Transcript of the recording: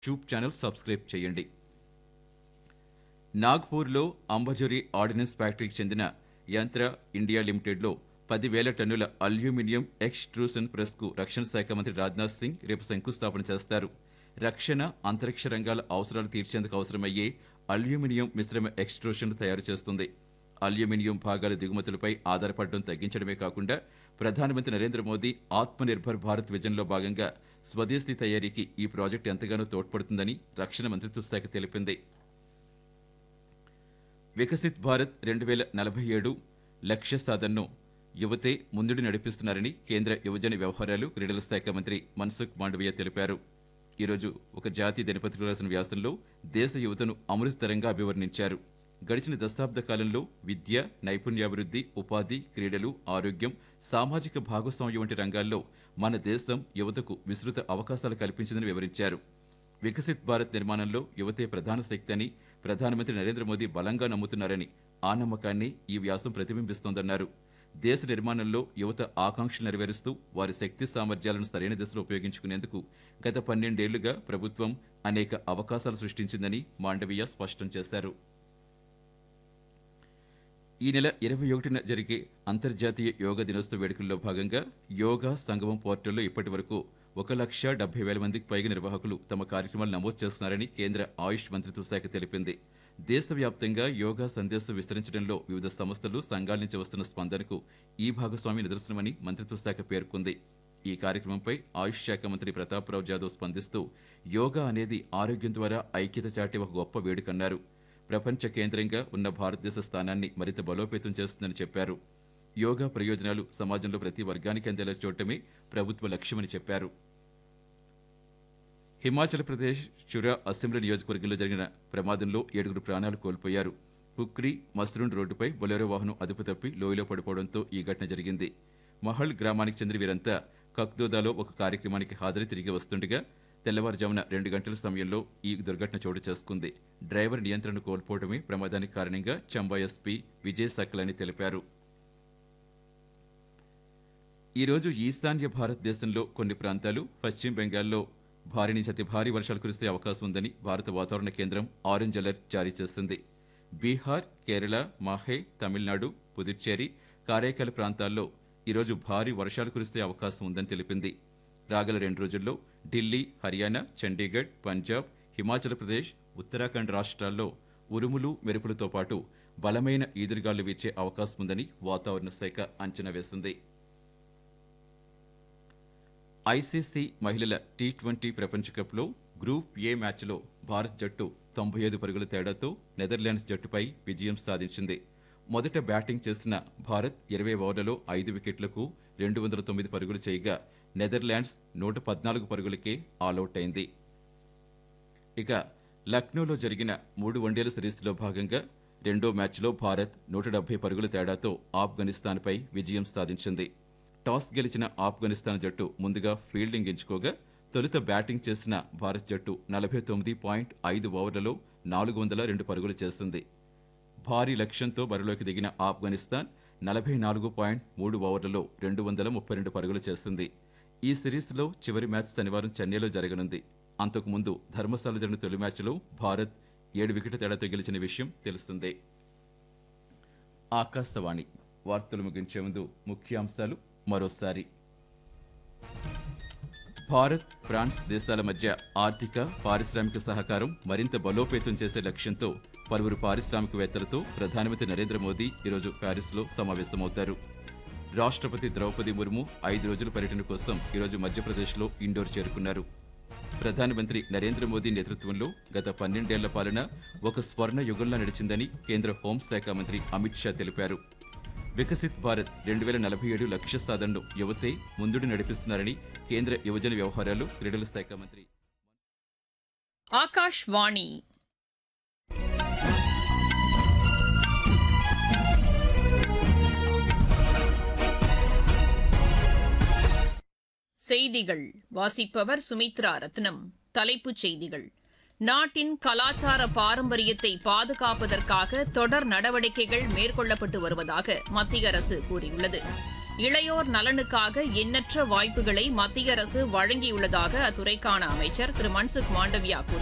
YouTube channel subscribe చేయండి నాగ్పూర్లో అంబజోరి ordinance ఫ్యాక్టరీకి చెందిన యంత్ర ఇండియా లిమిటెడ్లో పదివేల టన్నుల అల్యూమినియం ఎక్స్ట్రూషన్ ప్రెస్కు రక్షణ శాఖ మంత్రి రాజ్నాథ్ సింగ్ రేపు శంకుస్థాపన చేస్తారు రక్షణ అంతరిక్ష రంగాల అవసరాలు తీర్చేందుకు అవసరమయ్యే అల్యూమినియం మిశ్రమ ఎక్స్ట్రూషన్లు తయారు చేస్తుంది అల్యూమినియం భాగాల దిగుమతులపై ఆధారపడడం తగ్గించడమే కాకుండా ప్రధానమంత్రి నరేంద్ర మోదీ ఆత్మనిర్భర్ భారత్ విజన్లో భాగంగా స్వదేశీ తయారీకి ఈ ప్రాజెక్టు ఎంతగానో తోడ్పడుతుందని రక్షణ మంత్రిత్వ శాఖ తెలిపింది వికసిత్ భారత్ రెండు వేల నలభై ఏడు లక్ష్య సాధనను యువతే ముందుడి నడిపిస్తున్నారని కేంద్ర యువజన వ్యవహారాలు క్రీడల శాఖ మంత్రి మన్సుఖ్ మాండవీయ తెలిపారు ఈరోజు ఒక జాతీయ దినపత్రిక రాసిన వ్యాసంలో దేశ యువతను అమృతతరంగా అభివర్ణించారు గడిచిన దశాబ్ద కాలంలో విద్య నైపుణ్యాభివృద్ధి ఉపాధి క్రీడలు ఆరోగ్యం సామాజిక భాగస్వామ్యం వంటి రంగాల్లో మన దేశం యువతకు విస్తృత అవకాశాలు కల్పించిందని వివరించారు వికసిత్ భారత్ నిర్మాణంలో యువతే ప్రధాన శక్తి అని ప్రధానమంత్రి నరేంద్ర మోదీ బలంగా నమ్ముతున్నారని ఆ నమ్మకాన్ని ఈ వ్యాసం ప్రతిబింబిస్తోందన్నారు దేశ నిర్మాణంలో యువత ఆకాంక్షలు నెరవేరుస్తూ వారి శక్తి సామర్థ్యాలను సరైన దిశలో ఉపయోగించుకునేందుకు గత పన్నెండేళ్లుగా ప్రభుత్వం అనేక అవకాశాలు సృష్టించిందని మాండవీయ స్పష్టం చేశారు ఈ నెల ఇరవై ఒకటిన జరిగే అంతర్జాతీయ యోగా దినోత్సవ వేడుకల్లో భాగంగా యోగా సంగమం పోర్టల్లో ఇప్పటి వరకు ఒక లక్ష డెబ్బై వేల మందికి పైగా నిర్వాహకులు తమ కార్యక్రమాలు నమోదు చేస్తున్నారని కేంద్ర ఆయుష్ మంత్రిత్వ శాఖ తెలిపింది దేశవ్యాప్తంగా యోగా సందేశం విస్తరించడంలో వివిధ సంస్థలు సంఘాల నుంచి వస్తున్న స్పందనకు ఈ భాగస్వామి నిదర్శనమని మంత్రిత్వ శాఖ పేర్కొంది ఈ కార్యక్రమంపై ఆయుష్ శాఖ మంత్రి ప్రతాప్రావు జాదవ్ స్పందిస్తూ యోగా అనేది ఆరోగ్యం ద్వారా ఐక్యత చాటే ఒక గొప్ప వేడుకన్నారు ప్రపంచ కేంద్రంగా ఉన్న భారతదేశ స్థానాన్ని మరింత బలోపేతం చేస్తుందని చెప్పారు యోగా ప్రయోజనాలు సమాజంలో ప్రతి వర్గానికి అందేలా చూడటమే ప్రభుత్వ లక్ష్యమని చెప్పారు హిమాచల్ ప్రదేశ్ చురా అసెంబ్లీ నియోజకవర్గంలో జరిగిన ప్రమాదంలో ఏడుగురు ప్రాణాలు కోల్పోయారు పుక్రి మస్రూన్ రోడ్డుపై బొలెరో వాహనం అదుపు తప్పి లోయలో పడిపోవడంతో ఈ ఘటన జరిగింది మహల్ గ్రామానికి చెందిన వీరంతా కక్దోదాలో ఒక కార్యక్రమానికి హాజరై తిరిగి వస్తుండగా తెల్లవారుజామున రెండు గంటల సమయంలో ఈ దుర్ఘటన చోటు చేసుకుంది డ్రైవర్ నియంత్రణ కోల్పోవడమే ప్రమాదానికి కారణంగా చంబా ఎస్పీ విజయ్ సకలని తెలిపారు ఈరోజు ఈశాన్య భారతదేశంలో కొన్ని ప్రాంతాలు పశ్చిమ బెంగాల్లో భారీ నుంచి అతి భారీ వర్షాలు కురిసే అవకాశం ఉందని భారత వాతావరణ కేంద్రం ఆరెంజ్ అలర్ట్ జారీ చేసింది బీహార్ కేరళ మాహే తమిళనాడు పుదుచ్చేరి కారైకాల ప్రాంతాల్లో ఈరోజు భారీ వర్షాలు కురిసే అవకాశం ఉందని తెలిపింది రాగల రెండు రోజుల్లో ఢిల్లీ హర్యానా చండీగఢ్ పంజాబ్ హిమాచల్ ప్రదేశ్ ఉత్తరాఖండ్ రాష్ట్రాల్లో ఉరుములు మెరుపులతో పాటు బలమైన ఈదురుగాలు వీచే అవకాశం ఉందని వాతావరణ శాఖ అంచనా వేసింది ఐసీసీ మహిళల టీ ట్వంటీ ప్రపంచ కప్లో గ్రూప్ ఏ మ్యాచ్లో భారత్ జట్టు తొంభై ఐదు పరుగుల తేడాతో నెదర్లాండ్స్ జట్టుపై విజయం సాధించింది మొదట బ్యాటింగ్ చేసిన భారత్ ఇరవై ఓవర్లలో ఐదు వికెట్లకు రెండు వందల తొమ్మిది పరుగులు చేయగా నెదర్లాండ్స్ నూట పద్నాలుగు పరుగులకే ఆలౌట్ అయింది ఇక లక్నోలో జరిగిన మూడు వన్డేల సిరీస్లో భాగంగా రెండో మ్యాచ్లో భారత్ నూట డెబ్బై పరుగుల తేడాతో ఆఫ్ఘనిస్తాన్పై విజయం సాధించింది టాస్ గెలిచిన ఆఫ్ఘనిస్తాన్ జట్టు ముందుగా ఫీల్డింగ్ ఎంచుకోగా తొలుత బ్యాటింగ్ చేసిన భారత్ జట్టు నలభై తొమ్మిది పాయింట్ ఐదు ఓవర్లలో నాలుగు వందల రెండు పరుగులు చేసింది భారీ లక్ష్యంతో బరిలోకి దిగిన ఆఫ్ఘనిస్తాన్ నలభై నాలుగు పాయింట్ మూడు ఓవర్లలో రెండు వందల ముప్పై రెండు పరుగులు చేసింది ఈ సిరీస్లో చివరి మ్యాచ్ శనివారం చెన్నైలో జరగనుంది అంతకుముందు ధర్మశాల జరిగిన తొలి మ్యాచ్లో భారత్ ఏడు వికెట్ల తేడాతో గెలిచిన విషయం తెలిసిందే ఆకాశవాణి వార్తలు ముగించే ముందు ముఖ్యాంశాలు మరోసారి భారత్ ఫ్రాన్స్ దేశాల మధ్య ఆర్థిక పారిశ్రామిక సహకారం మరింత బలోపేతం చేసే లక్ష్యంతో పలువురు పారిశ్రామికవేత్తలతో ప్రధానమంత్రి నరేంద్ర మోదీ ఈరోజు ప్యారిస్లో సమావేశమవుతారు రాష్ట్రపతి ద్రౌపది ముర్ము ఐదు రోజుల పర్యటన కోసం ఈరోజు మధ్యప్రదేశ్లో ఇండోర్ చేరుకున్నారు ప్రధానమంత్రి నరేంద్ర మోదీ నేతృత్వంలో గత పన్నెండేళ్ల పాలన ఒక స్వర్ణ యుగంలా నడిచిందని కేంద్ర హోంశాఖ మంత్రి అమిత్ షా తెలిపారు వికసిత్ భారత్ రెండు వేల నలభై ఏడు లక్ష్య సాధనను యువతే ముందుడు నడిపిస్తున్నారని కేంద్ర యువజన వ్యవహారాలు క్రీడల శాఖ మంత్రి ఆకాశవాణి செய்திகள் வாசிப்பவர் சுமித்ரா ரத்னம் தலைப்புச் செய்திகள் நாட்டின் கலாச்சார பாரம்பரியத்தை பாதுகாப்பதற்காக தொடர் நடவடிக்கைகள் மேற்கொள்ளப்பட்டு வருவதாக மத்திய அரசு கூறியுள்ளது இளையோர் நலனுக்காக எண்ணற்ற வாய்ப்புகளை மத்திய அரசு வழங்கியுள்ளதாக அத்துறைக்கான அமைச்சர் திரு மன்சுக் மாண்டவியா கூறியுள்ளார்